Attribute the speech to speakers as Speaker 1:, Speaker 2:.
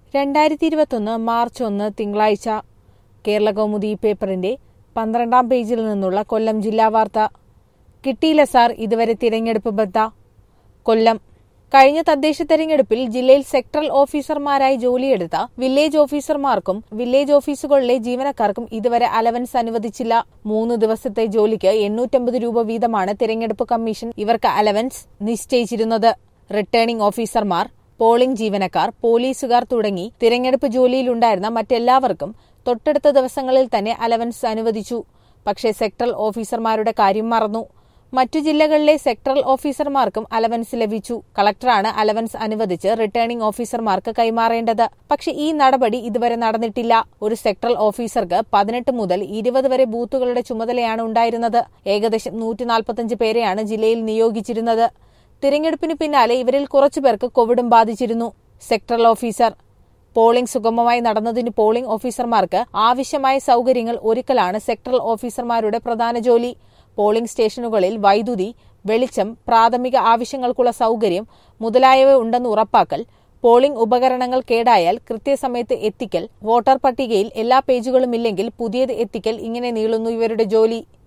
Speaker 1: രണ്ടായിരത്തി ഇരുപത്തൊന്ന് മാർച്ച് ഒന്ന് തിങ്കളാഴ്ച കേരള കൗമുദി പേപ്പറിന്റെ പന്ത്രണ്ടാം പേജിൽ നിന്നുള്ള കൊല്ലം ജില്ലാ വാർത്ത കിട്ടിയില്ല സാർ ഇതുവരെ തിരഞ്ഞെടുപ്പ് ബദ്ധ കൊല്ലം കഴിഞ്ഞ തദ്ദേശ തെരഞ്ഞെടുപ്പിൽ ജില്ലയിൽ സെക്ടറൽ ഓഫീസർമാരായി ജോലിയെടുത്ത വില്ലേജ് ഓഫീസർമാർക്കും വില്ലേജ് ഓഫീസുകളിലെ ജീവനക്കാർക്കും ഇതുവരെ അലവൻസ് അനുവദിച്ചില്ല മൂന്ന് ദിവസത്തെ ജോലിക്ക് എണ്ണൂറ്റമ്പത് രൂപ വീതമാണ് തിരഞ്ഞെടുപ്പ് കമ്മീഷൻ ഇവർക്ക് അലവൻസ് നിശ്ചയിച്ചിരുന്നത് റിട്ടേണിംഗ് ഓഫീസർമാർ പോളിംഗ് ജീവനക്കാർ പോലീസുകാർ തുടങ്ങി തിരഞ്ഞെടുപ്പ് ജോലിയിലുണ്ടായിരുന്ന മറ്റെല്ലാവർക്കും തൊട്ടടുത്ത ദിവസങ്ങളിൽ തന്നെ അലവൻസ് അനുവദിച്ചു പക്ഷേ സെക്ടറൽ ഓഫീസർമാരുടെ കാര്യം മറന്നു മറ്റു ജില്ലകളിലെ സെക്ടറൽ ഓഫീസർമാർക്കും അലവൻസ് ലഭിച്ചു കളക്ടറാണ് അലവൻസ് അനുവദിച്ച് റിട്ടേണിംഗ് ഓഫീസർമാർക്ക് കൈമാറേണ്ടത് പക്ഷേ ഈ നടപടി ഇതുവരെ നടന്നിട്ടില്ല ഒരു സെക്ടറൽ ഓഫീസർക്ക് പതിനെട്ട് മുതൽ ഇരുപത് വരെ ബൂത്തുകളുടെ ചുമതലയാണ് ഉണ്ടായിരുന്നത് ഏകദേശം നൂറ്റി നാൽപ്പത്തഞ്ച് പേരെയാണ് ജില്ലയിൽ നിയോഗിച്ചിരുന്നത് തിരഞ്ഞെടുപ്പിന് പിന്നാലെ ഇവരിൽ കുറച്ചുപേർക്ക് കോവിഡും ബാധിച്ചിരുന്നു സെക്ടറൽ ഓഫീസർ പോളിംഗ് സുഗമമായി നടന്നതിന് പോളിംഗ് ഓഫീസർമാർക്ക് ആവശ്യമായ സൌകര്യങ്ങൾ ഒരുക്കലാണ് സെക്ടറൽ ഓഫീസർമാരുടെ പ്രധാന ജോലി പോളിംഗ് സ്റ്റേഷനുകളിൽ വൈദ്യുതി വെളിച്ചം പ്രാഥമിക ആവശ്യങ്ങൾക്കുള്ള സൌകര്യം മുതലായവ ഉണ്ടെന്ന് ഉറപ്പാക്കൽ പോളിംഗ് ഉപകരണങ്ങൾ കേടായാൽ കൃത്യസമയത്ത് എത്തിക്കൽ വോട്ടർ പട്ടികയിൽ എല്ലാ പേജുകളും ഇല്ലെങ്കിൽ പുതിയത് എത്തിക്കൽ ഇങ്ങനെ നീളുന്നു ഇവരുടെ ജോലി